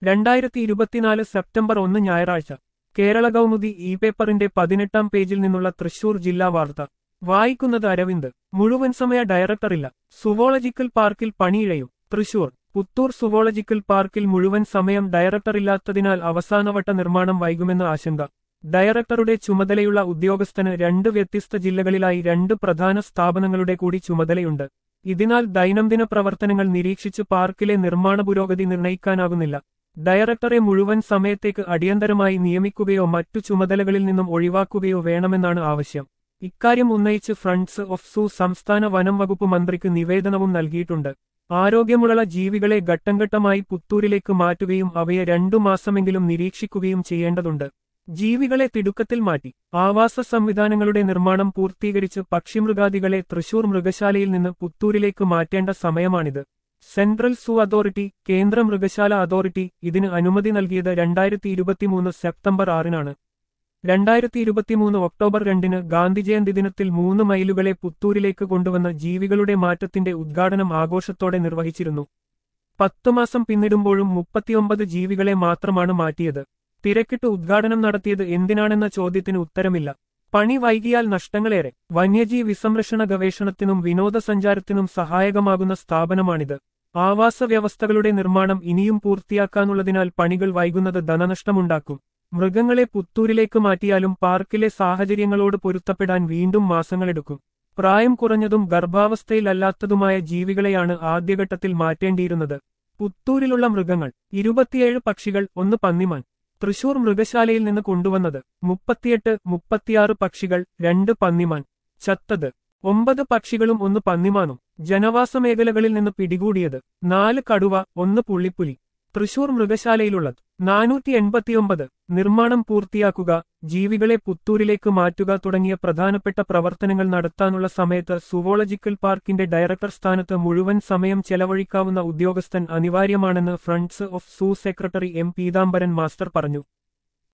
രണ്ടായിരത്തി ഇരുപത്തിനാല് സെപ്റ്റംബർ ഒന്ന് ഞായറാഴ്ച കേരള കൗമുദി ഇ പേപ്പറിന്റെ പതിനെട്ടാം പേജിൽ നിന്നുള്ള തൃശൂർ ജില്ലാ വാർത്ത വായിക്കുന്നത് അരവിന്ദ് മുഴുവൻ സമയ ഡയറക്ടറില്ല സുവോളജിക്കൽ പാർക്കിൽ പണിയിഴയും തൃശൂർ പുത്തൂർ സുവോളജിക്കൽ പാർക്കിൽ മുഴുവൻ സമയം ഡയറക്ടറില്ലാത്തതിനാൽ അവസാനവട്ട നിർമ്മാണം വൈകുമെന്ന് ആശങ്ക ഡയറക്ടറുടെ ചുമതലയുള്ള ഉദ്യോഗസ്ഥന് രണ്ട് വ്യത്യസ്ത ജില്ലകളിലായി രണ്ട് പ്രധാന സ്ഥാപനങ്ങളുടെ കൂടി ചുമതലയുണ്ട് ഇതിനാൽ ദൈനംദിന പ്രവർത്തനങ്ങൾ നിരീക്ഷിച്ച് പാർക്കിലെ നിർമ്മാണ പുരോഗതി നിർണ്ണയിക്കാനാകുന്നില്ല ഡയറക്ടറെ മുഴുവൻ സമയത്തേക്ക് അടിയന്തരമായി നിയമിക്കുകയോ മറ്റു ചുമതലകളിൽ നിന്നും ഒഴിവാക്കുകയോ വേണമെന്നാണ് ആവശ്യം ഇക്കാര്യം ഉന്നയിച്ച് ഫ്രണ്ട്സ് ഓഫ് സൂ സംസ്ഥാന വനം വകുപ്പ് മന്ത്രിക്ക് നിവേദനവും നൽകിയിട്ടുണ്ട് ആരോഗ്യമുള്ള ജീവികളെ ഘട്ടംഘട്ടമായി പുത്തൂരിലേക്ക് മാറ്റുകയും അവയെ രണ്ടു മാസമെങ്കിലും നിരീക്ഷിക്കുകയും ചെയ്യേണ്ടതുണ്ട് ജീവികളെ തിടുക്കത്തിൽ മാറ്റി ആവാസ സംവിധാനങ്ങളുടെ നിർമ്മാണം പൂർത്തീകരിച്ച് പക്ഷിമൃഗാദികളെ തൃശൂർ മൃഗശാലയിൽ നിന്ന് പുത്തൂരിലേക്ക് മാറ്റേണ്ട സമയമാണിത് സെൻട്രൽ സൂ അതോറിറ്റി കേന്ദ്ര മൃഗശാല അതോറിറ്റി ഇതിന് അനുമതി നൽകിയത് രണ്ടായിരത്തി ഇരുപത്തിമൂന്ന് സെപ്റ്റംബർ ആറിനാണ് രണ്ടായിരത്തി ഇരുപത്തിമൂന്ന് ഒക്ടോബർ രണ്ടിന് ഗാന്ധിജയന്തി ദിനത്തിൽ മൂന്ന് മൈലുകളെ പുത്തൂരിലേക്ക് കൊണ്ടുവന്ന ജീവികളുടെ മാറ്റത്തിന്റെ ഉദ്ഘാടനം ആഘോഷത്തോടെ നിർവഹിച്ചിരുന്നു പത്തു മാസം പിന്നിടുമ്പോഴും മുപ്പത്തിയൊമ്പത് ജീവികളെ മാത്രമാണ് മാറ്റിയത് തിരക്കിട്ട് ഉദ്ഘാടനം നടത്തിയത് എന്തിനാണെന്ന ചോദ്യത്തിന് ഉത്തരമില്ല പണി വൈകിയാൽ നഷ്ടങ്ങളേറെ വന്യജീവി സംരക്ഷണ ഗവേഷണത്തിനും വിനോദസഞ്ചാരത്തിനും സഹായകമാകുന്ന സ്ഥാപനമാണിത് ആവാസ വ്യവസ്ഥകളുടെ നിർമ്മാണം ഇനിയും പൂർത്തിയാക്കാനുള്ളതിനാൽ പണികൾ വൈകുന്നത് ധനനഷ്ടമുണ്ടാക്കും മൃഗങ്ങളെ പുത്തൂരിലേക്ക് മാറ്റിയാലും പാർക്കിലെ സാഹചര്യങ്ങളോട് പൊരുത്തപ്പെടാൻ വീണ്ടും മാസങ്ങളെടുക്കും പ്രായം കുറഞ്ഞതും ഗർഭാവസ്ഥയിലല്ലാത്തതുമായ ജീവികളെയാണ് ആദ്യഘട്ടത്തിൽ മാറ്റേണ്ടിയിരുന്നത് പുത്തൂരിലുള്ള മൃഗങ്ങൾ ഇരുപത്തിയേഴ് പക്ഷികൾ ഒന്ന് പന്നിമാൻ തൃശൂർ മൃഗശാലയിൽ നിന്ന് കൊണ്ടുവന്നത് മുപ്പത്തിയെട്ട് മുപ്പത്തിയാറ് പക്ഷികൾ രണ്ട് പന്നിമാൻ ചത്തത് ഒമ്പത് പക്ഷികളും ഒന്ന് പന്നിമാനും ജനവാസ മേഖലകളിൽ നിന്ന് പിടികൂടിയത് നാല് കടുവ ഒന്ന് പുള്ളിപ്പുലി തൃശൂർ മൃഗശാലയിലുള്ളത് നാനൂറ്റി എൺപത്തിയൊമ്പത് നിർമ്മാണം പൂർത്തിയാക്കുക ജീവികളെ പുത്തൂരിലേക്ക് മാറ്റുക തുടങ്ങിയ പ്രധാനപ്പെട്ട പ്രവർത്തനങ്ങൾ നടത്താനുള്ള സമയത്ത് സുവോളജിക്കൽ പാർക്കിന്റെ ഡയറക്ടർ സ്ഥാനത്ത് മുഴുവൻ സമയം ചെലവഴിക്കാവുന്ന ഉദ്യോഗസ്ഥൻ അനിവാര്യമാണെന്ന് friends of zoo secretary M Peethambaran master പറഞ്ഞു